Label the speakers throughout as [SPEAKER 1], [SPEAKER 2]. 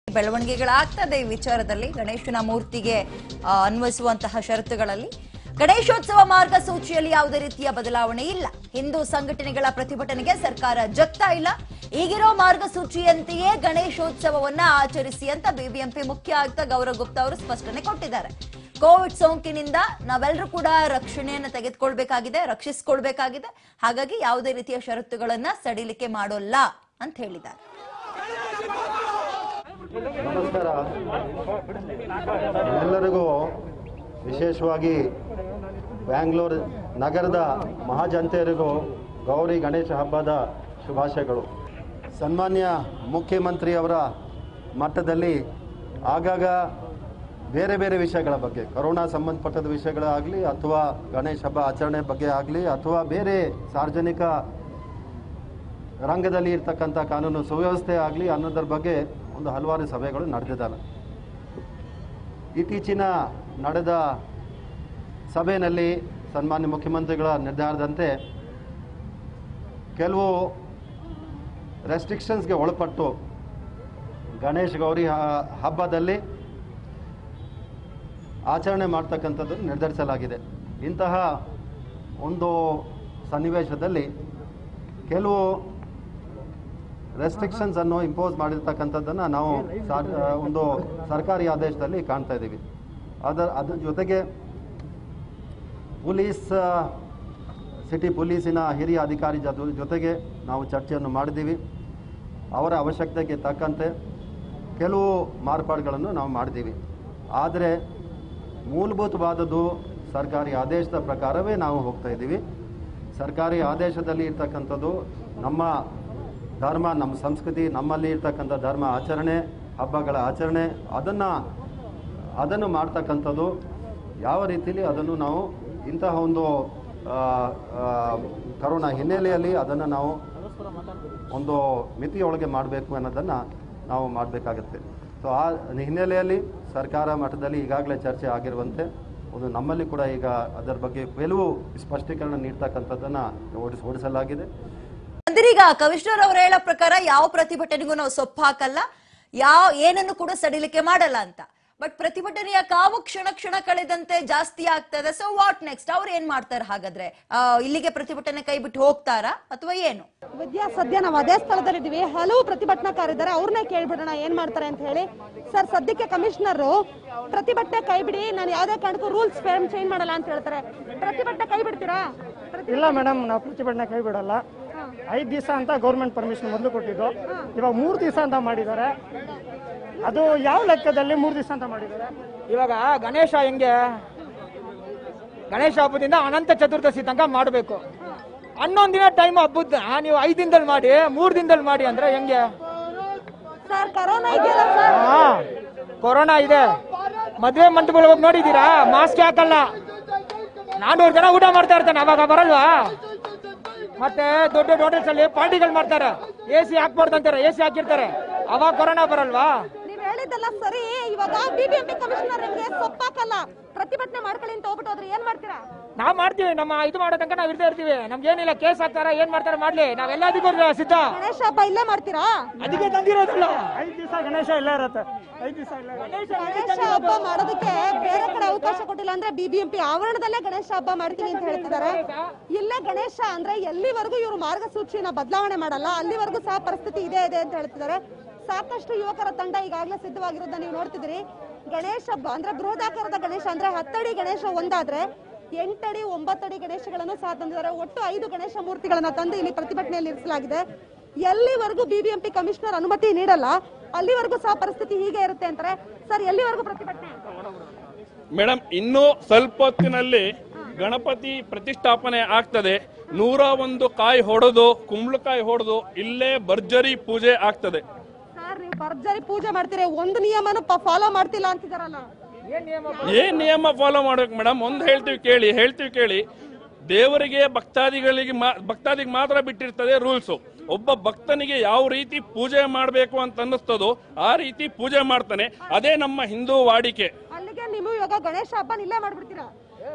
[SPEAKER 1] ಬೆಳವಣಿಗೆಗಳಾಗ್ತದೆ ಈ ವಿಚಾರದಲ್ಲಿ ಗಣೇಶನ ಮೂರ್ತಿಗೆ ಆ, ಅನ್ವಯಿಸುವಂತಹ ಷರತ್ತುಗಳಲ್ಲಿ ಗಣೇಶೋತ್ಸವ ಮಾರ್ಗಸೂಚಿಯಲ್ಲಿ ಯಾವುದೇ ರೀತಿಯ ಬದಲಾವಣೆ ಇಲ್ಲ ಹಿಂದೂ ಸಂಘಟನೆಗಳ ಪ್ರತಿಭಟನೆಗೆ ಸರ್ಕಾರ ಜಗ್ತಾ ಇಲ್ಲ ಈಗಿರೋ ಮಾರ್ಗಸೂಚಿಯಂತೆಯೇ ಗಣೇಶೋತ್ಸವವನ್ನ ಆಚರಿಸಿ ಅಂತ ಬಿಬಿಎಂಪಿ ಮುಖ್ಯ ಆಯುಕ್ತ ಗೌರವ್ ಗುಪ್ತಾ ಅವರು ಸ್ಪಷ್ಟನೆ ಕೊಟ್ಟಿದ್ದಾರೆ ಕೋವಿಡ್ ಸೋಂಕಿನಿಂದ ನಾವೆಲ್ಲರೂ ಕೂಡ ರಕ್ಷಣೆಯನ್ನು ತೆಗೆದುಕೊಳ್ಬೇಕಾಗಿದೆ ರಕ್ಷಿಸಿಕೊಳ್ಬೇಕಾಗಿದೆ ಹಾಗಾಗಿ ಯಾವುದೇ ರೀತಿಯ ಷರತ್ತುಗಳನ್ನ ಸಡಿಲಿಕೆ ಮಾಡೋಲ್ಲ ಅಂತ ಹೇಳಿದ್ದಾರೆ
[SPEAKER 2] ನಮಸ್ಕಾರ ಎಲ್ಲರಿಗೂ ವಿಶೇಷವಾಗಿ ಬ್ಯಾಂಗ್ಳೂರು ನಗರದ ಮಹಾಜನತೆಯರಿಗೂ ಗೌರಿ ಗಣೇಶ ಹಬ್ಬದ ಶುಭಾಶಯಗಳು ಸನ್ಮಾನ್ಯ ಮುಖ್ಯಮಂತ್ರಿಯವರ ಮಟ್ಟದಲ್ಲಿ ಆಗಾಗ ಬೇರೆ ಬೇರೆ ವಿಷಯಗಳ ಬಗ್ಗೆ ಕೊರೋನಾ ಸಂಬಂಧಪಟ್ಟದ ವಿಷಯಗಳಾಗಲಿ ಅಥವಾ ಗಣೇಶ ಹಬ್ಬ ಆಚರಣೆ ಬಗ್ಗೆ ಆಗಲಿ ಅಥವಾ ಬೇರೆ ಸಾರ್ವಜನಿಕ ರಂಗದಲ್ಲಿ ಇರ್ತಕ್ಕಂಥ ಕಾನೂನು ಸುವ್ಯವಸ್ಥೆ ಆಗಲಿ ಅನ್ನೋದ್ರ ಬಗ್ಗೆ ಒಂದು ಹಲವಾರು ಸಭೆಗಳು ನಡೆದಿದ್ದಾವೆ ಇತ್ತೀಚಿನ ನಡೆದ ಸಭೆಯಲ್ಲಿ ಸನ್ಮಾನ್ಯ ಮುಖ್ಯಮಂತ್ರಿಗಳ ನಿರ್ಧಾರದಂತೆ ಕೆಲವು ರೆಸ್ಟ್ರಿಕ್ಷನ್ಸ್ಗೆ ಒಳಪಟ್ಟು ಗಣೇಶ್ ಗೌರಿ ಹ- ಹಬ್ಬದಲ್ಲಿ ಆಚರಣೆ ಮಾಡ್ತಕ್ಕಂಥದ್ದು ನಿರ್ಧರಿಸಲಾಗಿದೆ ಇಂತಹ ಒಂದು ಸನ್ನಿವೇಶದಲ್ಲಿ ಕೆಲವು ರೆಸ್ಟ್ರಿಕ್ಷನ್ಸ್ ಅನ್ನು ಇಂಪೋಸ್ ಮಾಡಿರ್ತಕ್ಕಂಥದ್ದನ್ನು ನಾವು ಸಾ- ಒಂದು ಸರ್ಕಾರಿ ಆದೇಶದಲ್ಲಿ ಕಾಣ್ತಾ ಇದ್ದೀವಿ ಅದರ ಅದ್ರ ಜೊತೆಗೆ ಪೊಲೀಸ್ ಆ, ಸಿಟಿ ಪೊಲೀಸಿನ ಹಿರಿಯ ಅಧಿಕಾರಿ ಜೊತೆ ಜೊತೆಗೆ ನಾವು ಚರ್ಚೆಯನ್ನು ಮಾಡಿದ್ದೀವಿ ಅವರ ಅವಶ್ಯಕತೆಗೆ ತಕ್ಕಂತೆ ಕೆಲವು ಮಾರ್ಪಾಡುಗಳನ್ನು ನಾವು ಮಾಡಿದ್ದೀವಿ ಆದರೆ ಮೂಲಭೂತವಾದದ್ದು ಸರ್ಕಾರಿ ಆದೇಶದ ಪ್ರಕಾರವೇ ನಾವು ಹೋಗ್ತಾ ಇದ್ದೀವಿ ಸರ್ಕಾರಿ ಆದೇಶದಲ್ಲಿ ಇರ್ತಕ್ಕಂಥದ್ದು ನಮ್ಮ ಧರ್ಮ ನಮ್ಮ ಸಂಸ್ಕೃತಿ ನಮ್ಮಲ್ಲಿ ಇರ್ತಕ್ಕಂಥ ಧರ್ಮ ಆಚರಣೆ ಹಬ್ಬಗಳ ಆಚರಣೆ ಅದನ್ನು ಅದನ್ನು ಮಾಡ್ತಕ್ಕಂಥದ್ದು ಯಾವ ರೀತಿಯಲ್ಲಿ ಅದನ್ನು ನಾವು ಇಂತಹ ಒಂದು ಆ, ಆ, ಕರೋನಾ ಹಿನ್ನೆಲೆಯಲ್ಲಿ ಅದನ್ನು ನಾವು ಒಂದು ಮಿತಿಯೊಳಗೆ ಮಾಡಬೇಕು ಅನ್ನೋದನ್ನು ನಾವು ಮಾಡಬೇಕಾಗತ್ತೆ ಸೊ ಆ ಹಿನ್ನೆಲೆಯಲ್ಲಿ ಸರ್ಕಾರ ಮಟ್ಟದಲ್ಲಿ ಈಗಾಗಲೇ ಚರ್ಚೆ ಆಗಿರುವಂತೆ ಒಂದು ನಮ್ಮಲ್ಲಿ ಕೂಡ ಈಗ ಅದರ ಬಗ್ಗೆ ಕೆಲವು ಸ್ಪಷ್ಟೀಕರಣ ನೀಡ್ತಕ್ಕಂಥದ್ದನ್ನು ಓಡಿಸ್ ಓಡಿಸಲಾಗಿದೆ
[SPEAKER 1] ಅಂದ್ರೀಗ ಕಮಿಷನರ್ ಅವರು ಹೇಳೋ ಪ್ರಕಾರ ಯಾವ ಪ್ರತಿಭಟನೆಗೂ ನಾವು ಸೊಪ್ಪು ಹಾಕಲ್ಲ ಯಾವ ಏನನ್ನು ಕೂಡ ಸಡಿಲಿಕೆ ಮಾಡಲ್ಲ ಅಂತ ಬಟ್ ಪ್ರತಿಭಟನೆಯ ಕಾವು ಕ್ಷಣ ಕ್ಷಣ ಕಳೆದಂತೆ ಜಾಸ್ತಿ ಆಗ್ತದೆ ಸೊ ವಾಟ್ ನೆಕ್ಸ್ಟ್ ಅವ್ರು ಏನ್ ಮಾಡ್ತಾರೆ ಹಾಗಾದ್ರೆ ಆ, ಇಲ್ಲಿಗೆ ಪ್ರತಿಭಟನೆ ಕೈ ಬಿಟ್ಟು ಹೋಗ್ತಾರಾ ಅಥವಾ ಏನು
[SPEAKER 3] ವಿದ್ಯಾ ಸದ್ಯ ನಾವು ಅದೇ ಸ್ಥಳದಲ್ಲಿದ್ದೀವಿ ಹಲವು ಪ್ರತಿಭಟನಾಕಾರಿದ್ದಾರೆ ಅವ್ರನ್ನೇ ಕೇಳ್ಬಿಡೋಣ ಏನ್ ಮಾಡ್ತಾರೆ ಅಂತ ಹೇಳಿ ಸರ್ ಸದ್ಯಕ್ಕೆ ಕಮಿಷನರ್ ಪ್ರತಿಭಟನೆ ಕೈ ಬಿಡಿ ನಾನು ಯಾವ್ದೇ ಕಾರಣಕ್ಕೂ ರೂಲ್ಸ್ ಫೇಮ್ ಚೇಂಜ್ ಮಾಡಲ್ಲ ಅಂತ ಹೇಳ್ತಾರೆ ಪ್ರತಿಭಟನೆ ಕೈ ಬಿಡ್ತೀರಾ ಪ್ರತಿ-
[SPEAKER 4] ಇಲ್ಲ ಮೇಡಮ್ ನಾವು ಪ್ರತಿಭಟನೆ ಕೈ ಬಿಡಲ್ಲ ಐದು ದಿವಸ ಅಂತ ಗೌರ್ಮೆಂಟ್ ಪರ್ಮಿಷನ್ ಮೊದಲು ಕೊಟ್ಟಿದ್ದು ಇವಾಗ ಮೂರು ದಿವಸ ಅಂತ ಮಾಡಿದ್ದಾರೆ ಅದು ಯಾವ ಲೆಕ್ಕದಲ್ಲಿ ಮೂರು ದಿವಸ ಅಂತ ಮಾಡಿದ್ದಾರೆ
[SPEAKER 5] ಇವಾಗ ಗಣೇಶ ಹೆಂಗೆ ಗಣೇಶ ಹಬ್ಬದಿಂದ ಅನಂತ ಚತುರ್ದಶಿ ತನಕ ಮಾಡಬೇಕು ಹನ್ನೊಂದು ದಿನ ಟೈಮ್ ಹಬ್ಬದ ನೀವು ಐದು ದಿನದಲ್ಲಿ ಮಾಡಿ ಮೂರು ದಿನದಲ್ಲಿ ಮಾಡಿ ಅಂದ್ರೆ ಹೆಂಗೆ
[SPEAKER 3] ಸರ್ ಕರೋನಾ ಇದೆಯಲ್ಲ ಸರ್
[SPEAKER 5] ಹಾ ಕೊರೋನಾ ಇದೆ ಮದ್ವೆ ಮಂಟಪಗಳು ಹೋಗಿ ನೋಡಿದೀರಾ ಮಾಸ್ಕ್ ಹಾಕಲ್ಲ ನಾನೂರು ಜನ ಊಟ ಮಾಡ್ತಾ ಇರ್ತಾನೆ ಅವಾಗ ಬರಲ್ವಾ ಮತ್ತೆ ದೊಡ್ಡ ದೊಡ್ಡ ಹೋಟೆಲ್ಸ್ ಅಲ್ಲಿ ಪಾರ್ಟಿಗಳು ಮಾಡ್ತಾರೆ ಎ ಸಿ ಹಾಕ್ಬಾರ್ದು ಅಂತಾರೆ ಎ ಸಿ ಹಾಕಿರ್ತಾರೆ ಅವಾಗ ಕೊರೋನಾ ಬರಲ್ವಾ
[SPEAKER 3] ನೀವ್ ಹೇಳಿದ್ದಲ್ಲ ಸರಿ ಇವಾಗ ಬಿಬಿಎಂಪಿ ಕಮಿಷನರ್ ನಿಮ್ಗೆ ಸೊಪ್ಪಾಕಲ್ಲ ಪ್ರತಿಭಟನೆ ಮಾಡ್ಕೊಳ್ಳಿ ಅಂತ ಹೋಗ್ಬಿಟ್ಟು ಹೋದ್ರೆ ಏನ್ ಮಾಡ್ತೀರಾ
[SPEAKER 5] ನಾವ್ ಮಾಡ್ತೀವಿ ನಮ್ಮ ಇದು ಮಾಡೋ ತನಕ ನಾವ್ ಇರ್ತಾ ಇರ್ತೀವಿ ನಮ್ಗೆ ಏನಿಲ್ಲ ಕೇಸ್ ಹಾಕ್ತಾರ ಏನ್ ಮಾಡ್ತಾರ ಮಾಡ್ಲಿ ನಾವೆಲ್ಲದಕ್ಕೂ ಸಿದ್ಧ
[SPEAKER 3] ಗಣೇಶ ಹಬ್ಬ ಇಲ್ಲೇ ಮಾಡ್ತೀರಾ
[SPEAKER 5] ಅದಕ್ಕೆ ತಂದಿರೋದಿಲ್ಲ
[SPEAKER 4] ಐದು ದಿವಸ ಗಣೇಶ ಇಲ್ಲೇ ಇರುತ್ತೆ ಐದು ದಿವಸ ಇಲ್ಲೇ ಇರುತ್ತೆ.
[SPEAKER 3] ಗಣೇಶ ಹಬ್ಬ ಮಾಡೋದಕ್ಕೆ ಬೇರೆ ಕಡೆ ಅವಕಾಶ ಕೊಟ್ಟಿಲ್ಲ ಅಂದ್ರೆ ಬಿಬಿಎಂಪಿ ಆವರಣದಲ್ಲೇ ಗಣೇಶ ಹಬ್ಬ ಮಾಡ್ತೀವಿ ಅಂತ ಹೇಳ್ತಿದ್ದಾರೆ ಇಲ್ಲೇ ಗಣೇಶ ಅಂದ್ರೆ ಎಲ್ಲಿವರೆಗೂ ಇವರು ಮಾರ್ಗಸೂಚಿನ ಬದಲಾವಣೆ ಮಾಡಲ್ಲ ಅಲ್ಲಿವರೆಗೂ ಸಹ ಪರಿಸ್ಥಿತಿ ಇದೆ ಇದೆ ಅಂತ ಹೇಳ್ತಿದ್ದಾರೆ ಸಾಕಷ್ಟು ಯುವಕರ ತಂಡ ಈಗಾಗಲೇ ಸಿದ್ಧವಾಗಿರೋದನ್ನ ನೀವು ನೋಡ್ತಿದ್ದೀರಿ ಗಣೇಶ ಹಬ್ಬ ಅಂದ್ರೆ ಬೃಹದಾಕಾರದ ಗಣೇಶ ಅಂದ್ರೆ ಹತ್ತಡಿ ಗಣೇಶ ಒಂದಾದ್ರೆ ಎಂಟಡಿ ಒಂಬತ್ತಡಿ ಗಣೇಶಗಳನ್ನು ಸಹ ತಂದಿದ್ದಾರೆ ಒಟ್ಟು ಐದು ಗಣೇಶ ಮೂರ್ತಿಗಳನ್ನ ತಂದು ಇಲ್ಲಿ ಪ್ರತಿಭಟನೆಯಲ್ಲಿ ಇರಿಸಲಾಗಿದೆ ಎಲ್ಲಿವರೆಗೂ ಬಿಬಿಎಂಪಿ ಕಮಿಷನರ್ ಅನುಮತಿ ನೀಡಲ್ಲ ಅಲ್ಲಿವರೆಗೂ ಸಹ ಪರಿಸ್ಥಿತಿ ಹೀಗೆ ಇರುತ್ತೆ ಅಂತಾರೆ ಸರ್ ಎಲ್ಲಿವರೆಗೂ ಪ್ರತಿಭಟನೆ
[SPEAKER 6] ಮೇಡಮ್ ಇನ್ನೂ ಸ್ವಲ್ಪ ಹೊತ್ತಿನಲ್ಲಿ ಗಣಪತಿ ಪ್ರತಿಷ್ಠಾಪನೆ ಆಗ್ತದೆ ನೂರ ಒಂದು ಕಾಯಿ ಹೊಡೆದು ಕುಂಬಳಕಾಯಿ ಹೊಡೆದು ಇಲ್ಲೇ ಭರ್ಜರಿ ಪೂಜೆ ಆಗ್ತದೆ
[SPEAKER 3] ಸರ್ ನೀವು ಭರ್ಜರಿ ಪೂಜೆ ಮಾಡ್ತೀರಿ ಒಂದು ನಿಯಮನು ಫಾಲೋ ಮಾಡ್ತಿಲ್ಲ ಅಂತಿದಾರಲ್ಲ
[SPEAKER 6] ಏನ್ ನಿಯಮ ಫಾಲೋ ಮಾಡ್ಬೇಕು ಮೇಡಮ್ ಒಂದು ಹೇಳ್ತೀವಿ ಕೇಳಿ ಹೇಳ್ತೀವಿ ಕೇಳಿ ದೇವರಿಗೆ ಭಕ್ತಾದಿಗಳಿಗೆ ಮಾ- ಭಕ್ತಾದಿಗೆ ಮಾತ್ರ ಬಿಟ್ಟಿರ್ತದೆ ರೂಲ್ಸ್ ಒಬ್ಬ ಭಕ್ತನಿಗೆ ಯಾವ ರೀತಿ ಪೂಜೆ ಮಾಡಬೇಕು ಅಂತ ಅನ್ನಿಸ್ತದೋ ಆ ರೀತಿ ಪೂಜೆ ಮಾಡ್ತಾನೆ ಅದೇ ನಮ್ಮ ಹಿಂದೂ ವಾಡಿಕೆ
[SPEAKER 3] ಅಲ್ಲಿಗೆ ನೀವು ಇವಾಗ ಗಣೇಶ ಹಬ್ಬ ಇಲ್ಲೇ ಮಾಡ್ಬಿಡ್ತೀರಾ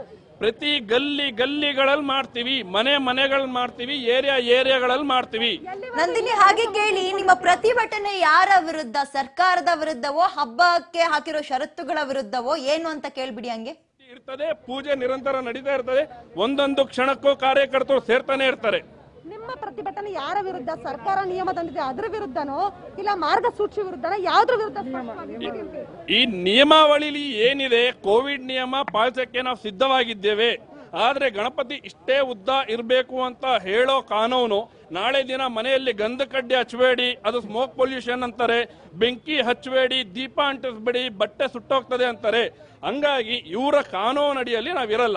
[SPEAKER 6] ಪ್ರತಿ ಗಲ್ಲಿ ಗಲ್ಲಿಗಳಲ್ಲಿ ಮಾಡ್ತೀವಿ ಮನೆ ಮನೆಗಳಲ್ಲಿ ಮಾಡ್ತೀವಿ ಏರಿಯಾ ಏರಿಯಾಗಳಲ್ಲಿ ಮಾಡ್ತೀವಿ
[SPEAKER 1] ನಂದಿನಿ ಹಾಗೆ ಕೇಳಿ ನಿಮ್ಮ ಪ್ರತಿಭಟನೆ ಯಾರ ವಿರುದ್ಧ ಸರ್ಕಾರದ ವಿರುದ್ಧವೋ ಹಬ್ಬಕ್ಕೆ ಹಾಕಿರೋ ಷರತ್ತುಗಳ ವಿರುದ್ಧವೋ ಏನು ಅಂತ ಕೇಳ್ಬಿಡಿ ಹಂಗೆ
[SPEAKER 6] ಇರ್ತದೆ ಪೂಜೆ ನಿರಂತರ ನಡೀತಾ ಇರ್ತದೆ ಒಂದೊಂದು ಕ್ಷಣಕ್ಕೂ ಕಾರ್ಯಕರ್ತರು ಸೇರ್ತಾನೆ ಇರ್ತಾರೆ
[SPEAKER 3] ನಿಮ್ಮ ಪ್ರತಿಭಟನೆ ಯಾರ ವಿರುದ್ಧ ಸರ್ಕಾರ ನಿಯಮ ತಂದಿದೆ ಅದ್ರ ವಿರುದ್ಧನೋ ಇಲ್ಲ ಮಾರ್ಗಸೂಚಿ ವಿರುದ್ಧನೋ ಯಾವ್ದ್ರ ವಿರುದ್ಧ ಸ್ಪಷ್ಟವಾಗಿ BBMP?
[SPEAKER 6] ಈ ನಿಯಮಾವಳಿಲಿ ಏನಿದೆ ಕೋವಿಡ್ ನಿಯಮ ಪಾಲಿಸಕ್ಕೆ ನಾವು ಸಿದ್ಧವಾಗಿದ್ದೇವೆ ಆದ್ರೆ ಗಣಪತಿ ಇಷ್ಟೇ ಉದ್ದ ಇರಬೇಕು ಅಂತ ಹೇಳೋ ಕಾನೂನು ನಾಳೆ ದಿನ ಮನೆಯಲ್ಲಿ ಗಂಧ ಕಡ್ಡಿ ಹಚ್ಚಬೇಡಿ ಅದು ಸ್ಮೋಕ್ ಪೊಲ್ಯೂಷನ್ ಅಂತಾರೆ ಬೆಂಕಿ ಹಚ್ಚಬೇಡಿ ದೀಪ ಅಂಟಿಸ್ಬೇಡಿ ಬಟ್ಟೆ ಸುಟ್ಟೋಗ್ತದೆ ಅಂತಾರೆ ಹಂಗಾಗಿ ಇವರ ಕಾನೂನು ಅಡಿಯಲ್ಲಿ ನಾವಿರಲ್ಲ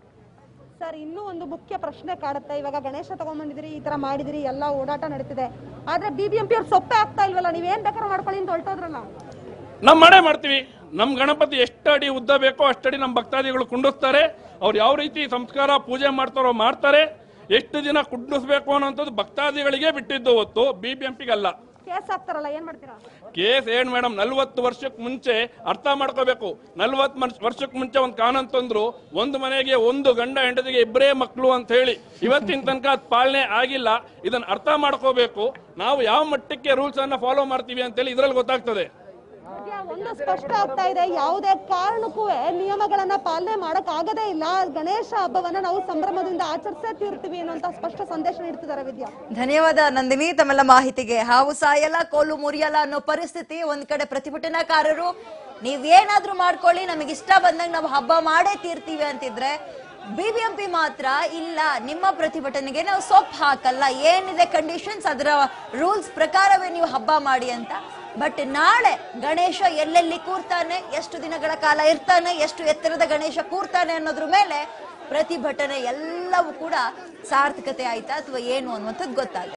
[SPEAKER 3] ಸರ್ ಇನ್ನೂ ಒಂದು ಮುಖ್ಯ ಪ್ರಶ್ನೆ ಕಾಡುತ್ತೆ ಇವಾಗ ಗಣೇಶ ತಗೊಂಡ್ಬಂದಿದ್ರಿ ಈ ತರ ಮಾಡಿದಿರಿ ಎಲ್ಲ ಓಡಾಟ ನಡೀತಿದೆ ಆದ್ರೆ ಬಿಬಿಎಂಪಿ ಅವ್ರು ಸೊಪ್ಪೆ ಆಗ್ತಾ ಇಲ್ವಲ್ಲ ನೀವೇನ್ ಬೇಕಾದ್ರೆ ಮಾಡ್ಕೊಳ್ಳಿ ಅಂತ ಹೊರಟೋದ್ರಲ್ಲ
[SPEAKER 6] ನಮ್ಮ ಮಾಡೇ ಮಾಡ್ತೀವಿ ನಮ್ಮ ಗಣಪತಿ ಎಷ್ಟು ಅಡಿ ಉದ್ದ ಬೇಕೋ ಅಷ್ಟಡಿ ನಮ್ಮ ಭಕ್ತಾದಿಗಳು ಕುಂಡಿಸ್ತಾರೆ ಅವ್ರು ಯಾವ ರೀತಿ ಸಂಸ್ಕಾರ ಪೂಜೆ ಮಾಡ್ತಾರೋ ಮಾಡ್ತಾರೆ ಎಷ್ಟು ದಿನ ಕುಂಡಿಸ್ಬೇಕು ಅನ್ನೋಂಥದ್ದು ಭಕ್ತಾದಿಗಳಿಗೆ ಬಿಟ್ಟಿದ್ದು ಹೊತ್ತು ಬಿ ಬಿ ಎಂ ಪಿಗಲ್ಲ
[SPEAKER 3] ಕೇಸ್ ಹಾಕ್ತಾರಲ್ಲ ಏನ್ ಮಾಡ್ತೀರಾ
[SPEAKER 6] ಕೇಸ್ ಏನ್ ಮೇಡಮ್ ನಲ್ವತ್ತು ವರ್ಷಕ್ಕೆ ಮುಂಚೆ ಅರ್ಥ ಮಾಡ್ಕೋಬೇಕು ನಲ್ವತ್ತು ವರ್ಷಕ್ಕೆ ಮುಂಚೆ ಒಂದು ಕಾನೂನು ತಂದ್ರು ಒಂದು ಮನೆಗೆ ಒಂದು ಗಂಡ ಹೆಂಡತಿಗೆ ಇಬ್ಬರೇ ಮಕ್ಕಳು ಅಂತ ಹೇಳಿ ಇವತ್ತಿನ ತನಕ ಅದ್ ಪಾಲನೆ ಆಗಿಲ್ಲ ಇದನ್ನ ಅರ್ಥ ಮಾಡ್ಕೋಬೇಕು ನಾವು ಯಾವ ಮಟ್ಟಕ್ಕೆ ರೂಲ್ಸ್ ಅನ್ನ ಫಾಲೋ ಮಾಡ್ತೀವಿ ಅಂತೇಳಿ ಇದ್ರಲ್ಲಿ ಗೊತ್ತಾಗ್ತದೆ
[SPEAKER 3] ಸದ್ಯ ಒಂದು ಸ್ಪಷ್ಟ ಆಗ್ತಾ ಇದೆ ಯಾವುದೇ ಕಾರಣಕ್ಕೂ ನಿಯಮಗಳನ್ನ ಪಾಲನೆ ಮಾಡಕ್ ಆಗದೇ ಇಲ್ಲ ಗಣೇಶ ಹಬ್ಬವನ್ನ ನಾವು ಸಂಭ್ರಮದಿಂದ ಆಚರಿಸೇ ತೀರ್ತೀವಿ ಅನ್ನುವಂತ ಸ್ಪಷ್ಟ ಸಂದೇಶ ನೀಡ್ತಿದ್ದಾರೆ ವಿದ್ಯಾ
[SPEAKER 1] ಧನ್ಯವಾದ ನಂದಿನಿ ತಮ್ಮೆಲ್ಲ ಮಾಹಿತಿಗೆ ಹಾವು ಸಾಯಲ್ಲ ಕೋಲು ಮುರಿಯಲ್ಲ ಅನ್ನೋ ಪರಿಸ್ಥಿತಿ ಒಂದ್ ಕಡೆ ಪ್ರತಿಭಟನಾಕಾರರು ನೀವೇನಾದ್ರೂ ಮಾಡ್ಕೊಳ್ಳಿ ನಮಗೆ ಇಷ್ಟ ಬಂದಂಗ ನಾವು ಹಬ್ಬ ಮಾಡೇ ತೀರ್ತೀವಿ ಅಂತಿದ್ರೆ ಬಿಬಿಎಂಪಿ ಮಾತ್ರ ಇಲ್ಲ ನಿಮ್ಮ ಪ್ರತಿಭಟನೆಗೆ ನಾವು ಸೊಪ್ಪು ಹಾಕಲ್ಲ ಏನಿದೆ ಕಂಡೀಷನ್ಸ್ ಅದರ ರೂಲ್ಸ್ ಪ್ರಕಾರವೇ ನೀವು ಹಬ್ಬ ಮಾಡಿ ಅಂತ ಬಟ್ ನಾಳೆ ಗಣೇಶ ಎಲ್ಲೆಲ್ಲಿ ಕೂರ್ತಾನೆ ಎಷ್ಟು ದಿನಗಳ ಕಾಲ ಇರ್ತಾನೆ ಎಷ್ಟು ಎತ್ತರದ ಗಣೇಶ ಕೂರ್ತಾನೆ ಅನ್ನೋದ್ರ ಮೇಲೆ ಪ್ರತಿಭಟನೆ ಎಲ್ಲವೂ ಕೂಡ ಸಾರ್ಥಕತೆ ಆಯ್ತಾ ಅಥವಾ ಏನು ಅನ್ನುವಂಥದ್ದು ಗೊತ್ತಾಗುತ್ತೆ